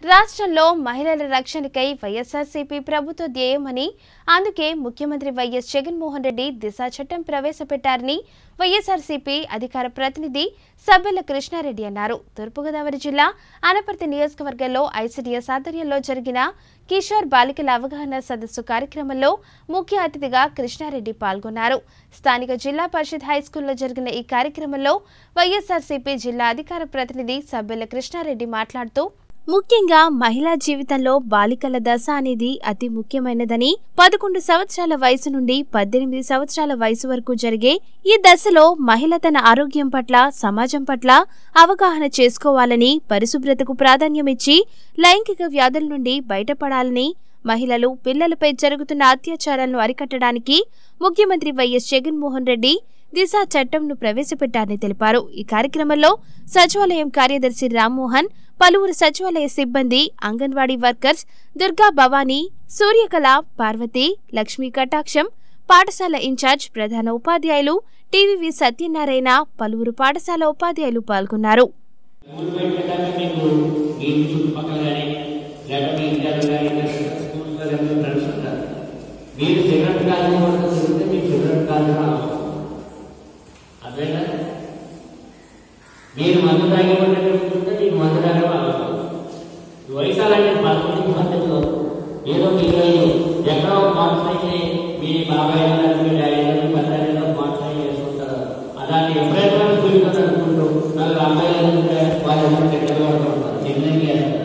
రాష్ట్రంలో మహిళల రక్షణకై వైఎస్ఆర్సీపీ ప్రభుత్వ ధ్యేయమని అందుకే ముఖ్యమంత్రి వైఎస్ జగన్మోహన్ రెడ్డి దిశ చట్టం ప్రవేశపెట్టారని వైఎస్ఆర్సీపీ అధికార ప్రతినిధి సభ్యుల కృష్ణారెడ్డి అన్నారు తూర్పుగోదావరి జిల్లా అనపర్తి నియోజకవర్గంలో ఐసీడీఎస్ ఆధ్వర్యంలో జరిగిన కిషోర్ బాలికల అవగాహన సదస్సు కార్యక్రమంలో ముఖ్య అతిథిగా కృష్ణారెడ్డి పాల్గొన్నారు స్థానిక జిల్లా పరిషత్ హైస్కూల్లో జరిగిన ఈ కార్యక్రమంలో వైఎస్ఆర్సీపీ జిల్లా అధికార ప్రతినిధి సభ్యుల కృష్ణారెడ్డి మాట్లాడుతూ ముఖ్యంగా మహిళా జీవితంలో బాలికల దశ అనేది అతి ముఖ్యమైనదని పదకొండు సంవత్సరాల వయసు నుండి పద్దెనిమిది సంవత్సరాల వయసు వరకు జరిగే ఈ దశలో మహిళ తన ఆరోగ్యం పట్ల సమాజం పట్ల అవగాహన చేసుకోవాలని పరిశుభ్రతకు ప్రాధాన్యమిచ్చి లైంగిక వ్యాధుల నుండి బయటపడాలని మహిళలు పిల్లలపై జరుగుతున్న అత్యాచారాలను అరికట్టడానికి ముఖ్యమంత్రి వైఎస్ జగన్మోహన్ రెడ్డి దిశ చట్టంను ప్రవేశపెట్టారని తెలిపారు ఈ కార్యక్రమంలో సచివాలయం కార్యదర్శి రామ్మోహన్ పలువురు సచివాలయ సిబ్బంది అంగన్వాడీ వర్కర్స్ దుర్గా భవానీ సూర్యకళ పార్వతి లక్ష్మీ కటాక్షం పాఠశాల ఇన్ఛార్జ్ ప్రధాన ఉపాధ్యాయులు టీవీవి సత్యనారాయణ పలువురు పాఠశాల ఉపాధ్యాయులు పాల్గొన్నారు ఊరు బయట పెట్టాలంటే మీకు మీ ఇంటి చుట్టుపక్కల కానీ లేకపోతే మీ ఇండియాలో కానీ స్కూల్స్లో కానీ ఫ్రెండ్స్ ఉంటారు మీరు సిగరెట్ కాలం వరకు తిరిగితే మీకు సిగరెట్ కాలం అవసరం అదేనా మీరు మందు తాగే ఉంటే మీకు మందు తాగే అవసరం ఈ వయసు అలాంటి పదకొండు పద్ధతిలో ఏదో మీరు ఎక్కడో మోటార్ సైకిల్ మీ బాబాయ్ గారు మీ డాడీ గారు మీ పెద్ద మోటార్ సైకిల్ వేసుకుంటారు అలాంటి ఎప్పుడైనా స్కూల్కి అనుకుంటూ నాకు అమ్మాయిలు ఉంటే వాళ్ళు ఎవరు గట్టిగా ఉంటారు నిర్ణయం చేస్తారు